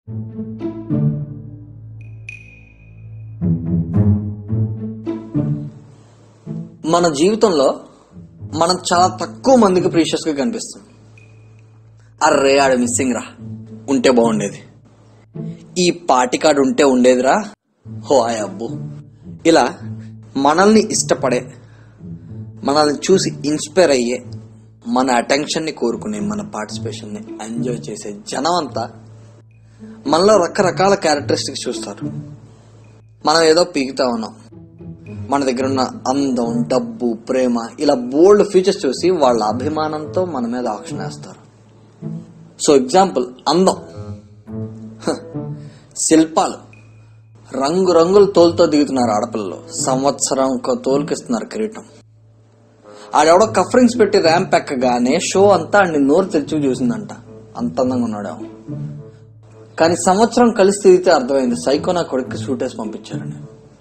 మన జీవితంలో మనం చాలా తక్కువ మందికి ప్రీషియస్ గా కనిపిస్తాం అర్రే ఆడ మిస్సింగ్ రా ఉంటే బాగుండేది ఈ పాటి కార్డు ఉంటే ఉండేదిరా హో ఆయ్ అబ్బో ఇలా మనల్ని ఇష్టపడే మనల్ని చూసి ఇన్స్పైర్ అయ్యే మన అటెన్షన్ని కోరుకునే మన పార్టిసిపేషన్ని ఎంజాయ్ చేసే జనం అంతా మనలో రకరకాల క్యారెక్టరిస్టిక్స్ చూస్తారు మనం ఏదో పీకుతా ఉన్నాం మన దగ్గర ఉన్న అందం డబ్బు ప్రేమ ఇలా బోల్డ్ ఫీచర్స్ చూసి వాళ్ళ అభిమానంతో మన మీద ఆక్షన్ వేస్తారు సో ఎగ్జాంపుల్ అందం హ, శిల్పాలు రంగు రంగుల తోలుతో దిగుతున్నారు ఆడపిల్లలు సంవత్సరం ఒక తోలుకిస్తున్నారు కిరీటం ఆడెవడో కఫరింగ్స్ పెట్టి ర్యాంప్ ఎక్కగానే షో అంతా ఆడిని నోరు తెరిచి చూసిందంట అంత అందంగా ఉన్నాడు కానీ సంవత్సరం కలిసి తిరిగితే అర్థమైంది సైకో నా కొడుక్కి సూట్ వేసి పంపించారని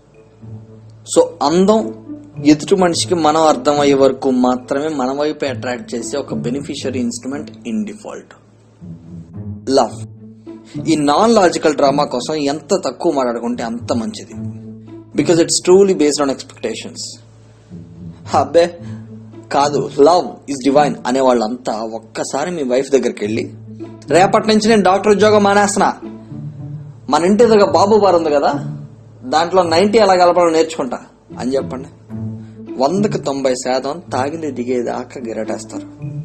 సో అందం ఎదుటి మనిషికి మనం అర్థమయ్యే వరకు మాత్రమే మన వైపు అట్రాక్ట్ చేసే ఒక beneficiary instrument in default love ఈ నాన్ లాజికల్ డ్రామా కోసం ఎంత తక్కువ మాట్లాడుకుంటే అంత మంచిది because it's truly based on expectations అబ్బే కాదు లవ్ ఇస్ డివైన్ అనే వాళ్ళంతా ఒక్కసారి మీ వైఫ్ దగ్గరికి వెళ్ళి రేపటి నుంచి నేను డాక్టర్ ఉద్యోగం మానేస్తున్నా మన ఇంటి దగ్గర బాబు బార్ ఉంది కదా దాంట్లో నైన్టీ ఎలా కలపాలో నేర్చుకుంటా అని చెప్పండి వందకు తొంభై శాతం తాగింది దిగేదాకా గిరటేస్తారు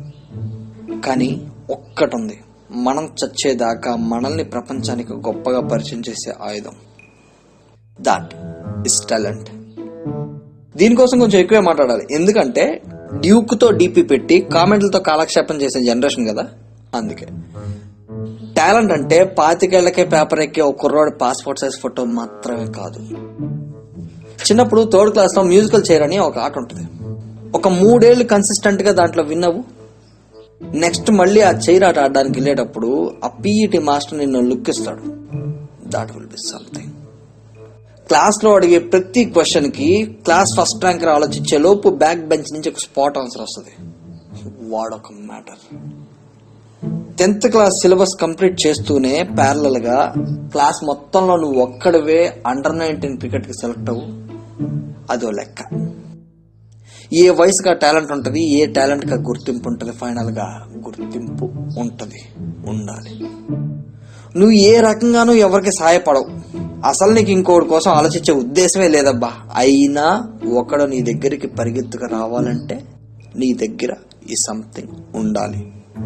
కానీ ఒక్కటుంది మనం చచ్చేదాకా మనల్ని ప్రపంచానికి గొప్పగా పరిచయం చేసే ఆయుధం దాట్ ఇస్ టాలెంట్ దీనికోసం కొంచెం ఎక్కువే మాట్లాడాలి ఎందుకంటే డ్యూక్ తో డీపీ పెట్టి కామెంట్లతో కాలక్షేపం చేసే జనరేషన్ కదా అందుకే టాలెంట్ అంటే పాతికేళ్లకే పేపర్ ఎక్కే ఒక కుర్రోడి పాస్పోర్ట్ సైజ్ ఫోటో మాత్రమే కాదు చిన్నప్పుడు థర్డ్ క్లాస్ లో మ్యూజికల్ చైర్ అని ఒక ఆట ఉంటుంది ఒక మూడేళ్లు కన్సిస్టెంట్ గా దాంట్లో విన్నవు నెక్స్ట్ మళ్ళీ ఆ చైర్ ఆట ఆడడానికి వెళ్ళేటప్పుడు ఆ పీఈటీ మాస్టర్ నిన్ను లుక్ ఇస్తాడు that will be something class లో అడిగే ప్రతి క్వశ్చన్ కి క్లాస్ ఫస్ట్ ర్యాంకర్ ఆలోచించే లోపు బ్యాక్ బెంచ్ నుంచి ఒక స్పాట్ ఆన్సర్ వస్తుంది వాడొక matter tenth class syllabus complete చేస్తూనే ప్యారలల్ గా క్లాస్ మొత్తంలో నువ్వు ఒక్కడివే అండర్ నైన్టీన్ క్రికెట్ కి సెలెక్ట్ అవ్వు అదో లెక్క ఏ వయసుగా టాలెంట్ ఉంటది ఏ టాలెంట్ గా గుర్తింపు ఉంటది ఫైనల్ గా గుర్తింపు ఉంటది ఉండాలి నువ్వు ఏ రకంగానూ ఎవరికి సహాయపడవు అసలు నీకు ఇంకోటి కోసం ఆలోచించే ఉద్దేశమే లేదబ్బా అయినా ఒకడు నీ దగ్గరికి పరిగెత్తుకు రావాలంటే నీ దగ్గర ఈ సంథింగ్ ఉండాలి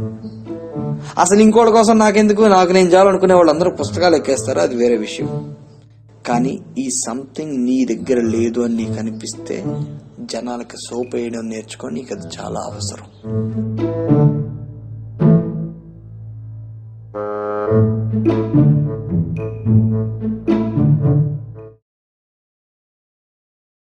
అసలు ఇంకోటి కోసం నాకెందుకు నాకు నేను చేయాలనుకునే వాళ్ళందరూ పుస్తకాలు ఎక్కేస్తారు అది వేరే విషయం కానీ ఈ సంథింగ్ నీ దగ్గర లేదు అని నీకు అనిపిస్తే జనాలకి సోప్ వేయడం నేర్చుకొని నీకు అది చాలా అవసరం thank you